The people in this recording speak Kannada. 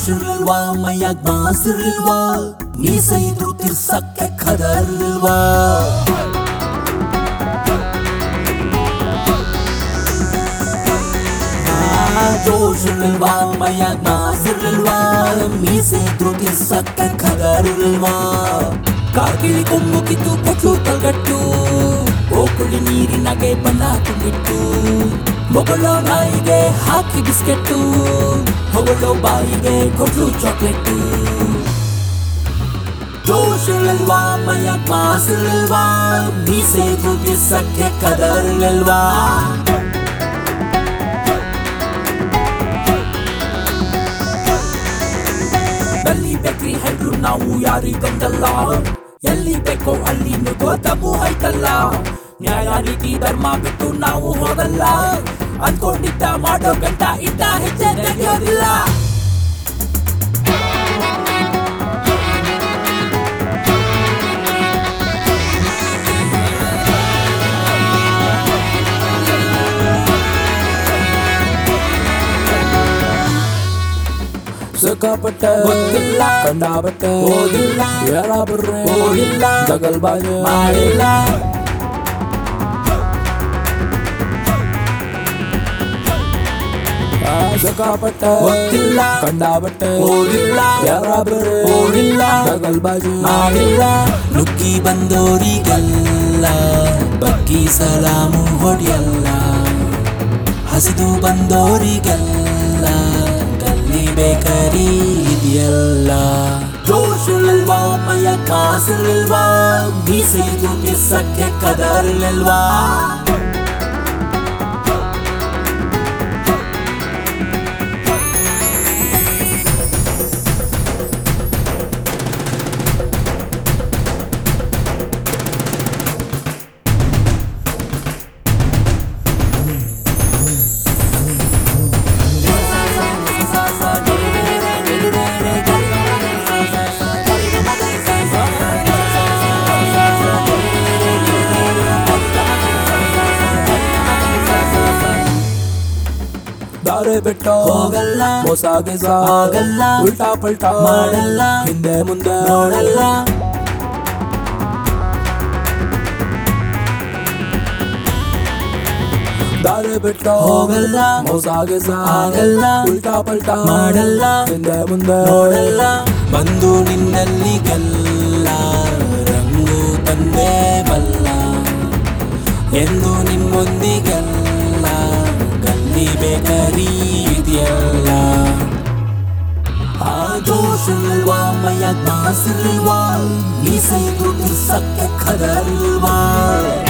ಜೋಶಿಲ್ವಾ ಮೈಯಾಗ್ ಮಾಸಿರ್ಲಿಲ್ವಾ ಮೀಸೆ ಇದ್ರು ತಿರ್ಸಕ್ಕೆ ಖದರ್ಲ್ವಾ ಜೋಶಿಲ್ವಾ ಮೈಯಾಗ್ ಮಾಸಿರ್ಲಿಲ್ವಾ ಮೀಸೆ ಇದ್ರು ತಿರ್ಸಕ್ಕೆ ಖದರ್ಲ್ವಾ ಕಾಕಿಳಿ ಕೊಂಬು ಕಿತ್ತು ಕೊಟ್ಲು ತಗಟ್ಟು ಓಕುಳಿ ನೀರಿನಗೆ ಬಣ್ಣ ತುಂಬಿಟ್ಟು ಮೊಗಳೋ ನಾಯಿಗೆ ಹಾಕಿ ಬಿಸ್ಕೆಟ್ಟು ಹೊಗಳೋ ಬಾಯಿಗೆ ಕೊಟ್ಲು ಚಾಕ್ಲೇಟು ಜೋಶಿಲ್ವಾ ಮೈಯ ಮಾಸಿಲ್ವಾ ಮೀಸೆ ಗುಗಿಸಕ್ಕೆ ಕದರ್ಲಿಲ್ವಾ ಎಲ್ಲಿ ಬೇಕ್ರಿ ಹೆಡ್ರು ನಾವು ಯಾರಿಗೊಂದಲ್ಲ ಎಲ್ಲಿ ಬೇಕೋ ಅಲ್ಲಿ ನುಗ್ಗೋತಮು ಆಯ್ತಲ್ಲ ನ್ಯಾಯ ನೀತಿ ಧರ್ಮ ಬಿಟ್ಟು ನಾವು ಹೋಗಲ್ಲ ಅನ್ಕೊಂಡಿದ್ದ ಮಾಡೋ ಗಂಟ ಇದ್ದ ಹೆಜ್ಜೆ ತೆಗೆಯೋದಿಲ್ಲ ಸಿಕ್ಕಾಪಟ್ಟೆ ಗೊತ್ತಿಲ್ಲ. ಕಂಡಾಪಟ್ಟೆ ಓದಿಲ್ಲ. ಏರ ಬರ್ರೆ ಓದಿಲ್ಲ. ಜಗಲ್ ಬಾಜೆ ಮಾಡಿಲ್ಲ ಆ, ಸಿಕ್ಕಾಪಟ್ಟೆ ಗೊತ್ತಿಲ್ಲ. ಕಂಡಾಪಟ್ಟೆ ಓದಿಲ್ಲ. ಏರ ಬರ್ರೆ ಓದಿಲ್ಲ. ಜಗಲ್ ಬಾಜೆ ಮಾಡಿಲ್ಲ ನುಗ್ಗಿ ಬಂದೋರಿಗೆಲ್ಲ ಬಗ್ಗಿ ಸಲಾಮು ಹೊಡೆಯಲ್ಲ ಹಸಿದು ಬಂದೋರಿಗೆಲ್ಲ ಗಲ್ಲಿ ಬೇಕರಿ ಇದೆಯಲ್ಲ ಜೋಶಿಲ್ವಾ ಮೈಯ ಕಾಸಿಲ್ವಾ ಮೀಸೆ ಕಿಸಕ್ಕೆ ಕದರ್ಲಿಲ್ವಾ ದಾರೆ ಬೆಟ್ಟ ಹೋಗಲ್ಲ. ಮೋಸ ಗಿಸ ಆಗಲ್ಲ. ಉಲ್ಟಾ ಪಲ್ಟಾ ಮಾಡಲ್ಲ. ಹಿಂದೆ ಮುಂದೆ ನೋಡಲ್ಲ ದಾರೆ ಬೆಟ್ಟ ಹೋಗಲ್ಲ. ಮೋಸ ಗಿಸ ಆಗಲ್ಲ. ಉಲ್ಟಾ ಪಲ್ಟಾ ಮಾಡಲ್ಲ. ಹಿಂದೆ ಮುಂದೆ ನೋಡಲ್ಲ ಬಂದು ನಿನ್ನಲ್ಲಿ ಗೆಲ್ಲ ರಂಗು ತಂದೆ ಬಲ್ಲ ಎಂದು ನಿಮ್ಮೊಂದಿಗೆಲ್ಲ ಗಲ್ಲಿ ಬೇಕರಿ ಇದೆಯಲ್ಲ ಆ ಜೋಶಿಲ್ವಾ ಮೈಯ ಮಾಸಿಲ್ವಾ ಮೀಸೆ ಕಿಸಕ್ಕೆ ಖದರ್ಲ್ವಾ